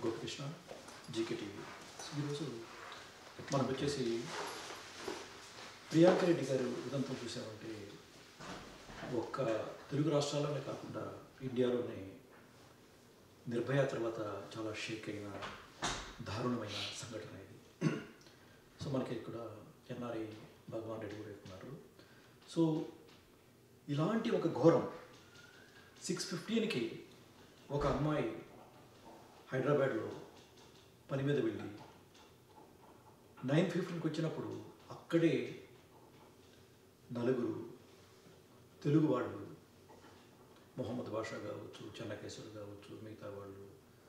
Gopikrishna GK TV ఈరోజు మనం వచ్చేసి ప్రియాంక రెడ్డి గారు ఉదంతం చూసామంటే ఒక్క తెలుగు రాష్ట్రాల్లోనే కాకుండా ఇండియాలోనే నిర్భయ తర్వాత చాలా షేక్ అయిన దారుణమైన సంఘటన ఇది సో మనకి ఇక్కడ ఎన్ఆర్ఐ భగవాన్ రెడ్డి కూడా ఉన్నారు సో ఇలాంటి ఒక ఘోరం సిక్స్ ఫిఫ్టీన్కి ఒక అమ్మాయి హైదరాబాద్లో పని మీద వెళ్ళి నైన్ ఫిఫ్టీన్కి వచ్చినప్పుడు అక్కడే నలుగురు తెలుగు వాళ్ళు మొహమ్మద్ బాషా కావచ్చు చెన్నకేశ్వర్ కావచ్చు మిగతా వాళ్ళు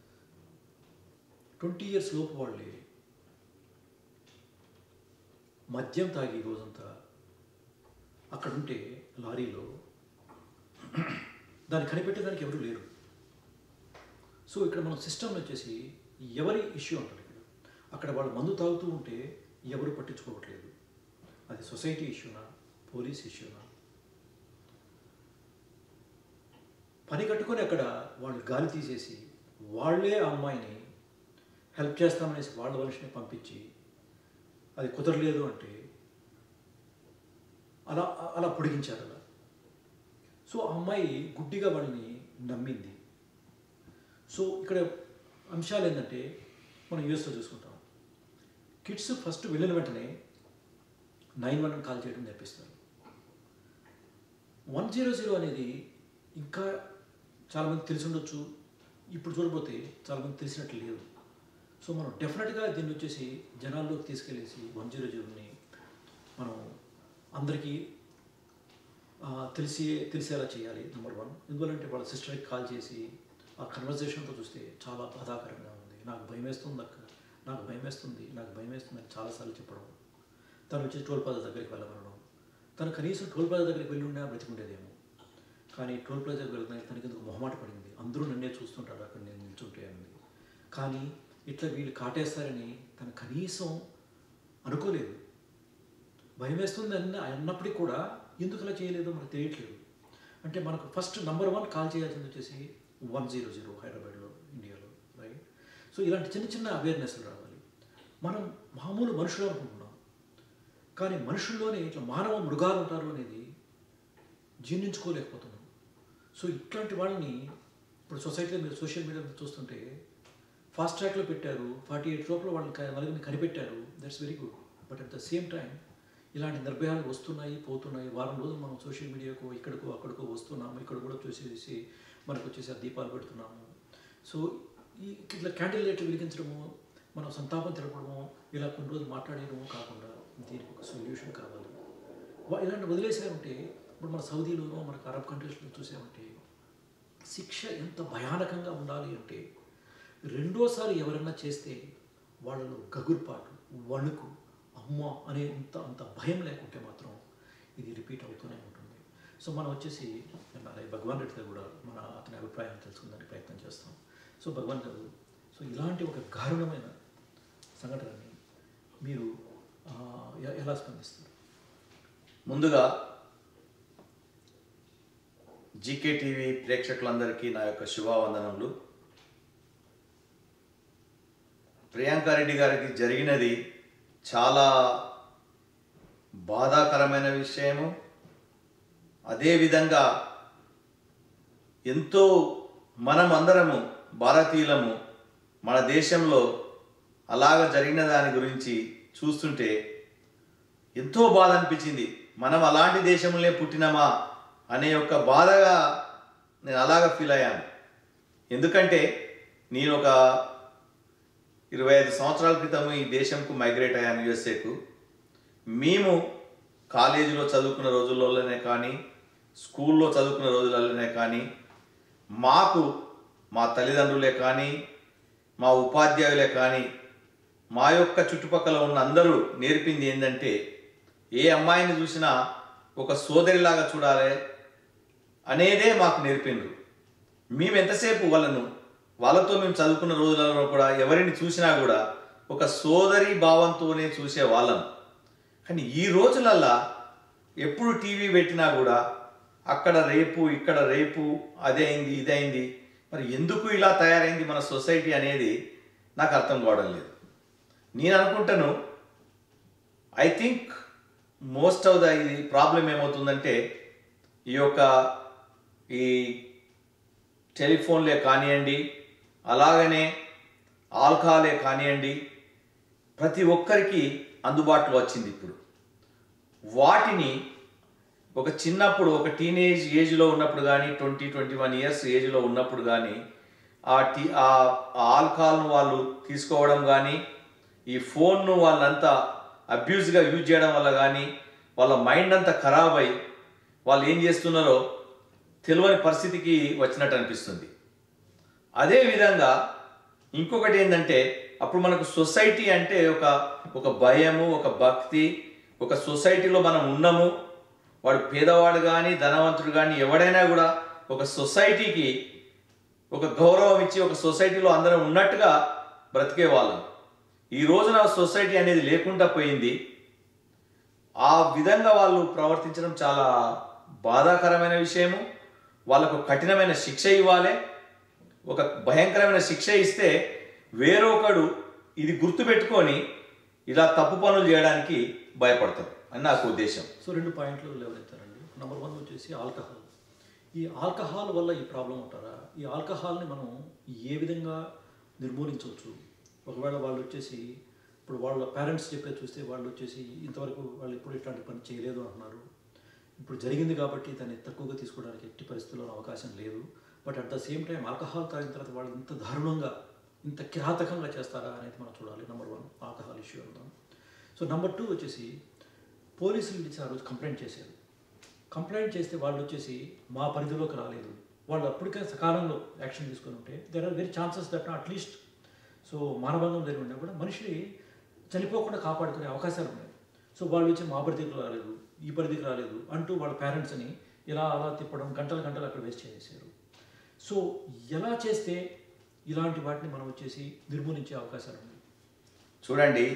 ట్వంటీ ఇయర్స్ లోపు వాళ్ళే మద్యం తాగి రోజంతా అక్కడ ఉంటే లారీలో దాన్ని కనిపెట్టేదానికి ఎవరు లేరు సో ఇక్కడ మనం సిస్టమ్ వచ్చేసి ఎవరి ఇష్యూ అంటారు ఇక్కడ అక్కడ వాళ్ళు మందు తాగుతూ ఉంటే ఎవరు పట్టించుకోవట్లేదు అది సొసైటీ ఇష్యూనా పోలీస్ ఇష్యూనా పని కట్టుకొని అక్కడ వాళ్ళు గాలి తీసేసి వాళ్ళే ఆ అమ్మాయిని హెల్ప్ చేస్తామనేసి వాళ్ళ మనిషిని పంపించి అది కుదరలేదు అంటే అలా అలా పొడిగించారు అలా సో ఆ అమ్మాయి గుడ్డిగా వాళ్ళని నమ్మింది సో ఇక్కడ అంశాలు ఏంటంటే మనం యూఎస్లో చూసుకుంటాం కిడ్స్ ఫస్ట్ వెళ్ళిన వెంటనే నైన్ వన్ కాల్ చేయడం నేర్పిస్తారు వన్ జీరో జీరో అనేది ఇంకా చాలామంది తెలిసి ఉండొచ్చు ఇప్పుడు చూడబోతే చాలామంది తెలిసినట్లు లేదు సో మనం డెఫినెట్గా దీన్ని వచ్చేసి జనాల్లోకి తీసుకెళ్ళేసి వన్ జీరో జీరోని మనం అందరికీ ఆ, తెలిసి తెలిసేలా చేయాలి నెంబర్ వన్ ఎందువల్లంటే వాళ్ళ సిస్టర్కి కాల్ చేసి ఆ కన్వర్జేషన్తో చూస్తే చాలా బాధాకరంగా ఉంది నాకు భయం వేస్తుంది అక్క నాకు భయం వేస్తుంది నాకు భయం వేస్తుంది అని చాలాసార్లు చెప్పడం తను వచ్చి టోల్ ప్లాజా దగ్గరికి వెళ్ళమనడం తను కనీసం టోల్ ప్లాజా దగ్గరికి వెళ్ళి ఉన్నా బ్రతికుండేదేమో కానీ టోల్ ప్లాజాకి వెళ్తున్నా తనకి ఎందుకు మొహమాట పడింది అందరూ నన్నే చూస్తుంటారు అక్కడ నేను నిల్చుంటే అన్నది కానీ ఇట్లా వీళ్ళు కాటేస్తారని తను కనీసం అనుకోలేదు భయం వేస్తుంది అన్న అన్నప్పటికీ కూడా ఎందుకు అలా చేయలేదో మనకు తెలియట్లేదు అంటే మనకు ఫస్ట్ నంబర్ వన్ కాల్ చేయాల్సింది వచ్చేసి వన్ జీరో జీరో హైదరాబాద్లో ఇండియాలో రైట్ సో ఇలాంటి చిన్న చిన్న అవేర్నెస్లు రావాలి మనం మామూలు మనుషులు అనుకుంటున్నాం కానీ మనుషుల్లోనే ఇట్లా మానవ మృగాలు ఉంటారు అనేది జీర్ణించుకోలేకపోతున్నాం సో ఇట్లాంటి వాళ్ళని ఇప్పుడు సొసైటీలో మీరు సోషల్ మీడియాలో చూస్తుంటే ఫాస్ట్ ట్రాక్లో పెట్టారు ఫార్టీ ఎయిట్ లోపల వాళ్ళని క- నలుగురిని కనిపెట్టారు that's very good but at the same time ఇలాంటి నిర్భయాలు వస్తున్నాయి పోతున్నాయి వారం రోజులు మనం సోషల్ మీడియాకు ఇక్కడికో అక్కడికో వస్తున్నాము ఇక్కడ కూడా చూసేసి మనకు వచ్చేసి ఆ దీపాలు పెడుతున్నాము సో ఈ ఇట్లా క్యాండిల్ లైట్ వెలిగించడము మనం సంతాపం తెలపడము ఇలా కొన్ని రోజులు మాట్లాడడము కాకుండా దీనికి ఒక సొల్యూషన్ కావాలి వా- ఇలాంటి వదిలేసామంటే ఇప్పుడు మన సౌదీలోనో మనకు అరబ్ కంట్రీస్లో చూసామంటే శిక్ష ఎంత భయానకంగా ఉండాలి అంటే రెండోసారి ఎవరైనా చేస్తే వాళ్ళలో గగుర్పాటు వణుకు అమ్మ అనే అంత అంత భయం లేకుంటే మాత్రం ఇది రిపీట్ అవుతూనే ఉంటుంది సో మనం వచ్చేసి అలాగే భగవాన్ రెడ్డి గారు కూడా మన అతని అభిప్రాయం తెలుసుకుందానికి ప్రయత్నం చేస్తాం సో భగవాన్ గారు సో ఇలాంటి ఒక దారుణమైన సంఘటనని మీరు ఆ, ఎ- ఎలా స్పందిస్తారు ముందుగా జీకే టీవీ ప్రేక్షకులందరికీ నా యొక్క శుభావందనములు ప్రియాంక రెడ్డి గారికి జరిగినది చాలా బాధాకరమైన విషయము అదేవిధంగా ఎంతో మనం అందరము భారతీయులము మన దేశంలో అలాగ జరిగిన దాని గురించి చూస్తుంటే ఎంతో బాధ అనిపించింది మనం అలాంటి దేశంలోనే పుట్టినామా అనే యొక్క బాధగా నేను అలాగ ఫీల్ అయ్యాను ఎందుకంటే నేను ఒక ఇరవై ఐదు సంవత్సరాల క్రితం ఈ దేశంకు మైగ్రేట్ అయ్యాను యుఎస్ఏకు మేము కాలేజీలో చదువుకున్న రోజుల్లోనే కానీ స్కూల్లో చదువుకున్న రోజులలోనే కానీ మాకు మా తల్లిదండ్రులే కానీ మా ఉపాధ్యాయులే కానీ మా యొక్క చుట్టుపక్కల ఉన్న అందరూ నేర్పింది ఏంటంటే ఏ అమ్మాయిని చూసినా ఒక సోదరిలాగా చూడాలి అనేదే మాకు నేర్పిండ్రు మేము ఎంతసేపు వాళ్ళను వాళ్ళతో మేము చదువుకున్న రోజులలో కూడా ఎవరిని చూసినా కూడా ఒక సోదరి భావంతోనే చూసే వాళ్ళం కానీ ఈ రోజులల్లా ఎప్పుడు టీవీ పెట్టినా కూడా అక్కడ రేపు ఇక్కడ రేపు అదే అయింది ఇదైంది మరి ఎందుకు ఇలా తయారైంది మన సొసైటీ అనేది నాకు అర్థం కావడం లేదు నేను అనుకుంటాను I think most of the ఇది ప్రాబ్లం ఏమవుతుందంటే ఈ యొక్క ఈ టెలిఫోన్లే కానివ్వండి అలాగనే ఆల్కహాలే కానివ్వండి ప్రతి ఒక్కరికి అందుబాటులో వచ్చింది ఇప్పుడు వాటిని ఒక చిన్నప్పుడు ఒక టీనేజ్ ఏజ్లో ఉన్నప్పుడు కానీ ట్వంటీ ట్వంటీ వన్ ఇయర్స్ ఏజ్లో ఉన్నప్పుడు కానీ ఆ టీ ఆ ఆల్కహాల్ను వాళ్ళు తీసుకోవడం కానీ ఈ ఫోన్ను వాళ్ళంతా అబ్యూజ్గా యూజ్ చేయడం వల్ల కానీ వాళ్ళ మైండ్ అంతా ఖరాబ్ అయి వాళ్ళు ఏం చేస్తున్నారో తెలియని పరిస్థితికి వచ్చినట్టు అనిపిస్తుంది అదే విధంగా ఇంకొకటి ఏంటంటే అప్పుడు మనకు సొసైటీ అంటే ఒక ఒక భయము ఒక భక్తి ఒక సొసైటీలో మనం ఉన్నాము వాడు పేదవాడు కానీ ధనవంతుడు కానీ ఎవడైనా కూడా ఒక సొసైటీకి ఒక గౌరవం ఇచ్చి ఒక సొసైటీలో అందరం ఉన్నట్టుగా బ్రతికే వాళ్ళం ఈ రోజున సొసైటీ అనేది లేకుండా పోయింది ఆ విధంగా వాళ్ళు ప్రవర్తించడం చాలా బాధాకరమైన విషయము వాళ్ళకు కఠినమైన శిక్ష ఇవ్వాలి ఒక భయంకరమైన శిక్ష ఇస్తే వేరొకడు ఇది గుర్తుపెట్టుకొని ఇలా తప్పు పనులు చేయడానికి భయపడతారు అని నాకు ఉద్దేశం సో రెండు పాయింట్లు లేవనెత్తారండి నెంబర్ వన్ వచ్చేసి ఆల్కహాల్ ఈ ఆల్కహాల్ వల్ల ఈ ప్రాబ్లం ఉంటారా ఈ ఆల్కహాల్ని మనం ఏ విధంగా నిర్మూలించవచ్చు ఒకవేళ వాళ్ళు వచ్చేసి ఇప్పుడు వాళ్ళ పేరెంట్స్ చెప్పేది చూస్తే వాళ్ళు వచ్చేసి ఇంతవరకు వాళ్ళు ఎప్పుడు ఇట్లాంటి పని చేయలేదు అంటున్నారు ఇప్పుడు జరిగింది కాబట్టి దాన్ని తక్కువగా తీసుకోవడానికి ఎట్టి పరిస్థితుల్లో అవకాశం లేదు but at the same time alcohol తాగిన తర్వాత వాళ్ళు ఇంత దారుణంగా ఇంత కిరాతకంగా చేస్తారా అనేది మనం చూడాలి నెంబర్ వన్ ఆల్కహాల్ ఇష్యూ అందాం సో నెంబర్ టూ వచ్చేసి పోలీసులు ఇచ్చి ఆ రోజు కంప్లైంట్ చేశారు కంప్లైంట్ చేస్తే వాళ్ళు వచ్చేసి మా పరిధిలోకి రాలేదు వాళ్ళు అప్పటికే సకాలంలో యాక్షన్ తీసుకొని ఉంటే there are very chances that at least so మానభంగం జరిగి ఉన్నా కూడా మనిషి చనిపోకుండా కాపాడుకునే అవకాశాలు ఉన్నాయి సో వాళ్ళు వచ్చి మా పరిధికి రాలేదు ఈ పరిధికి రాలేదు అంటూ వాళ్ళ పేరెంట్స్ని ఇలా అలా తిప్పడం గంటలు గంటలు అక్కడ వేస్ట్ చేసేసారు సో ఎలా చేస్తే ఇలాంటి వాటిని మనం వచ్చేసి నిర్మూలించే అవకాశాలు ఉన్నాయి చూడండి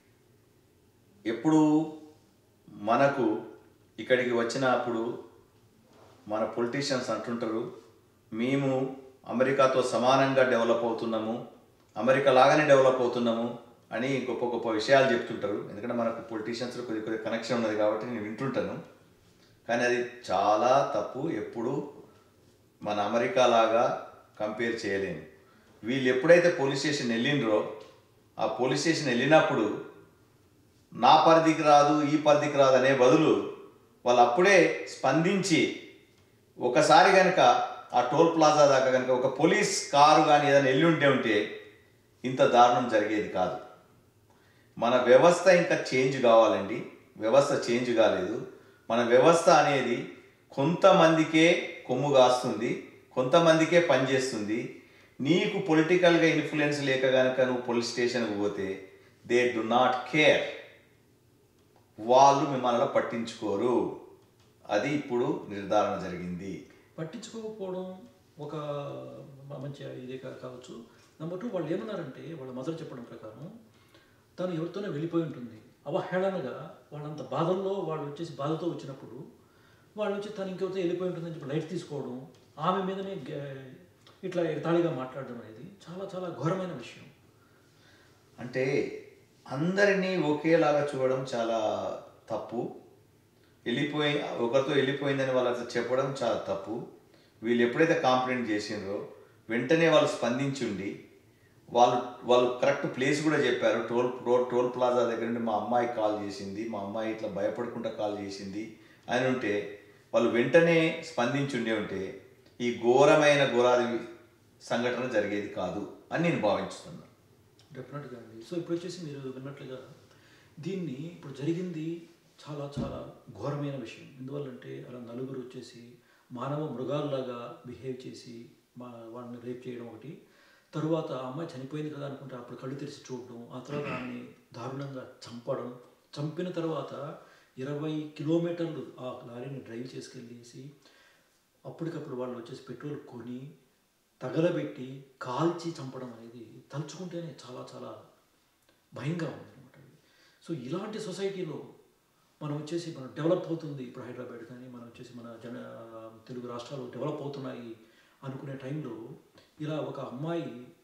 ఎప్పుడు మనకు ఇక్కడికి వచ్చినప్పుడు మన పొలిటీషియన్స్ అంటుంటారు మేము అమెరికాతో సమానంగా డెవలప్ అవుతున్నాము అమెరికా లాగానే డెవలప్ అవుతున్నాము అని గొప్ప గొప్ప విషయాలు చెప్తుంటారు ఎందుకంటే మనకు పొలిటీషియన్స్ కొద్ది కొద్ది కనెక్షన్ ఉన్నది కాబట్టి నేను వింటుంటాను కానీ అది చాలా తప్పు ఎప్పుడు మన అమెరికా లాగా కంపేర్ చేయలేము వీళ్ళు ఎప్పుడైతే పోలీస్ స్టేషన్ వెళ్ళిండ్రో ఆ పోలీస్ స్టేషన్ వెళ్ళినప్పుడు నా పరిధికి రాదు ఈ పరిధికి రాదు అనే బదులు వాళ్ళు అప్పుడే స్పందించి ఒకసారి కనుక ఆ టోల్ ప్లాజా దాకా కనుక ఒక పోలీస్ కారు కానీ ఏదైనా వెళ్ళి ఉంటే ఉంటే ఇంత దారుణం జరిగేది కాదు మన వ్యవస్థ ఇంకా చేంజ్ కావాలండి వ్యవస్థ చేంజ్ కాలేదు మన వ్యవస్థ అనేది కొంతమందికే కొమ్ము కాస్తుంది కొంతమందికే పనిచేస్తుంది నీకు పొలిటికల్గా ఇన్ఫ్లుయెన్స్ లేక కనుక నువ్వు పోలీస్ స్టేషన్కి పోతే దే డు నాట్ కేర్ వాళ్ళు మిమ్మల్ని పట్టించుకోరు అది ఇప్పుడు నిర్ధారణ జరిగింది పట్టించుకోకపోవడం ఒక మ- మంచి ఇదే కా- కావచ్చు నెంబర్ టూ వాళ్ళు ఏమన్నారంటే వాళ్ళ మదర్ చెప్పడం ప్రకారం తను ఎవరితోనే వెళ్ళిపోయి ఉంటుంది అవహేళనగా వాళ్ళంత బాధల్లో వాళ్ళు వచ్చేసి బాధతో వచ్చినప్పుడు వాళ్ళు వచ్చి తను ఇంకెవరితో వెళ్ళిపోయి ఉంటుందని చెప్పి లైట్ తీసుకోవడం ఆమె మీదనే గ- ఇట్లా ఎగతాళిగా మాట్లాడడం అనేది చాలా చాలా ఘోరమైన విషయం అంటే అందరినీ ఒకేలాగా చూడడం చాలా తప్పు వెళ్ళిపోయి ఒకరితో వెళ్ళిపోయిందని వాళ్ళు అట్లా చెప్పడం చాలా తప్పు వీళ్ళు ఎప్పుడైతే కాంప్లైంట్ చేసిండ్రో వెంటనే వాళ్ళు స్పందించుండి వాళ్ళు వాళ్ళు కరెక్ట్ ప్లేస్ కూడా చెప్పారు టోల్ టోల్ టోల్ ప్లాజా దగ్గర నుండి మా అమ్మాయి కాల్ చేసింది మా అమ్మాయి ఇట్లా భయపడకుండా కాల్ చేసింది అని ఉంటే వాళ్ళు వెంటనే స్పందించుండే ఉంటే ఈ ఘోరమైన ఘోరాది సంఘటన జరిగేది కాదు అని నేను భావించుతున్నాను డెఫినెట్గా అండి సో ఇప్పుడు వచ్చేసి మీరు విన్నట్లుగా దీన్ని ఇప్పుడు జరిగింది చాలా చాలా ఘోరమైన విషయం ఎందువల్లంటే అలా నలుగురు వచ్చేసి మానవ మృగాల్లాగా బిహేవ్ చేసి మా వాళ్ళని రేప్ చేయడం ఒకటి తరువాత ఆ అమ్మాయి చనిపోయింది కదా అనుకుంటే అప్పుడు కళ్ళు తెరిచి చూడడం ఆ తర్వాత ఆమెని దారుణంగా చంపడం చంపిన తర్వాత ఇరవై కిలోమీటర్లు ఆ లారీని డ్రైవ్ చేసుకెళ్ళేసి అప్పటికప్పుడు వాళ్ళు వచ్చేసి పెట్రోల్ కొని తగలబెట్టి కాల్చి చంపడం అనేది తలుచుకుంటేనే చాలా చాలా భయంగా ఉంది అనమాట సో ఇలాంటి సొసైటీలో మనం వచ్చేసి మనం డెవలప్ అవుతుంది ఇప్పుడు హైదరాబాద్ కానీ మనం వచ్చేసి మన జన తెలుగు రాష్ట్రాలు డెవలప్ అవుతున్నాయి అనుకునే టైంలో ఇలా ఒక అమ్మాయి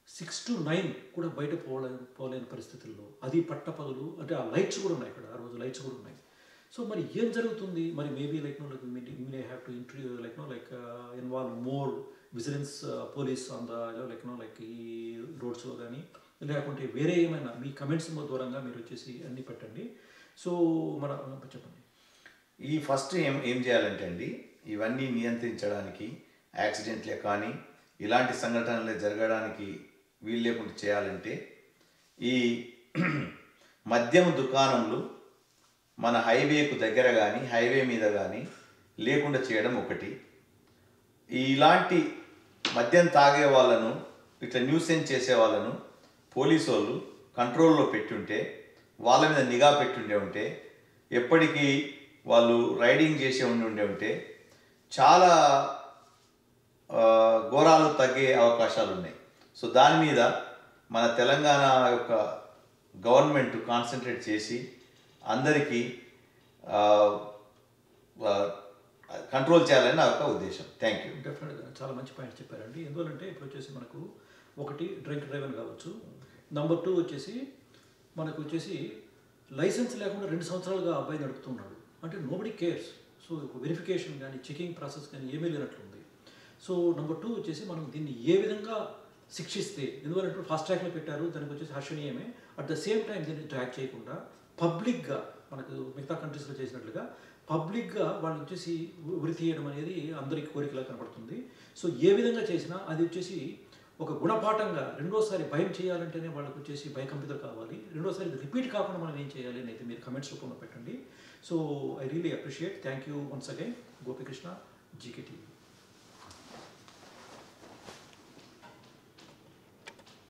సిక్స్ టు నైన్ కూడా బయట పోలేని పోలేని పరిస్థితుల్లో అది పట్టపగలు అంటే ఆ లైట్స్ కూడా ఉన్నాయి ఇక్కడ ఆ రోజు లైట్స్ కూడా ఉన్నాయి సో మరి ఏం జరుగుతుంది మరి maybe like no like you may have to interview like no like involve more vigilance police on the like no like ఈ రోడ్స్లో కానీ లేకుంటే వేరే ఏమైనా మీ కమెంట్స్ దూరంగా మీరు వచ్చేసి అన్నీ పెట్టండి సో మన చెప్పండి ఈ ఫస్ట్ ఏం ఏం చేయాలంటే అండి ఇవన్నీ నియంత్రించడానికి యాక్సిడెంట్లే కానీ ఇలాంటి సంఘటనలు జరగడానికి వీలు లేకుండా చేయాలంటే ఈ మద్యం దుకాణంలు మన హైవేకు దగ్గర కానీ హైవే మీద కానీ లేకుండా చేయడం ఒకటి ఇలాంటి మద్యం తాగే వాళ్ళను ఇట్లా న్యూసెన్స్ చేసే వాళ్ళను పోలీసు వాళ్ళు కంట్రోల్లో పెట్టుంటే వాళ్ళ మీద నిఘా పెట్టుండే ఉంటే ఎప్పటికీ వాళ్ళు రైడింగ్ చేసే ఉండి ఉండే ఉంటే చాలా ఆ, ఘోరాలు తగ్గే అవకాశాలు ఉన్నాయి సో దాని మీద మన తెలంగాణ యొక్క గవర్నమెంట్ కాన్సన్ట్రేట్ చేసి అందరికీ ఆ, ఆ, కంట్రోల్ చేయాలని నా యొక్క ఉద్దేశం థ్యాంక్ యూ డెఫినెట్గా చాలా మంచి పాయింట్ చెప్పారండి ఎందువల్లంటే ఇప్పుడు వచ్చేసి మనకు ఒకటి డ్రింక్ డ్రైవర్ కావచ్చు నంబర్ టూ వచ్చేసి మనకు వచ్చేసి లైసెన్స్ లేకుండా రెండు సంవత్సరాలుగా ఆ అబ్బాయి నడుపుతున్నాడు అంటే నోబడి కేర్స్ సో వెరిఫికేషన్ కానీ చెకింగ్ ప్రాసెస్ కానీ ఏమీ లేనట్లుంది సో నెంబర్ టూ వచ్చేసి మనం దీన్ని ఏ విధంగా శిక్షిస్తే ఎందుకంటే ఫాస్ట్ ట్రాక్లో పెట్టారు దానికి వచ్చేసి హర్షణీయమే అట్ ద సేమ్ టైం దీన్ని ట్రాక్ చేయకుండా పబ్లిక్గా మనకు మిగతా కంట్రీస్లో చేసినట్లుగా పబ్లిక్గా వాళ్ళు వచ్చేసి ఉ- ఉరి తీయడం అనేది అందరికి కోరికలా కనపడుతుంది సో ఏ విధంగా చేసినా అది వచ్చేసి ఒక గుణపాఠంగా రెండోసారి భయం చేయాలంటేనే వాళ్ళకి వచ్చేసి భయకంపితులు కావాలి రెండోసారి ఇది రిపీట్ కాకుండా మనం ఏం చేయాలి అని అయితే మీరు కమెంట్స్ రూపంలో పెట్టండి so I really appreciate thank you once again Gopikrishna GK TV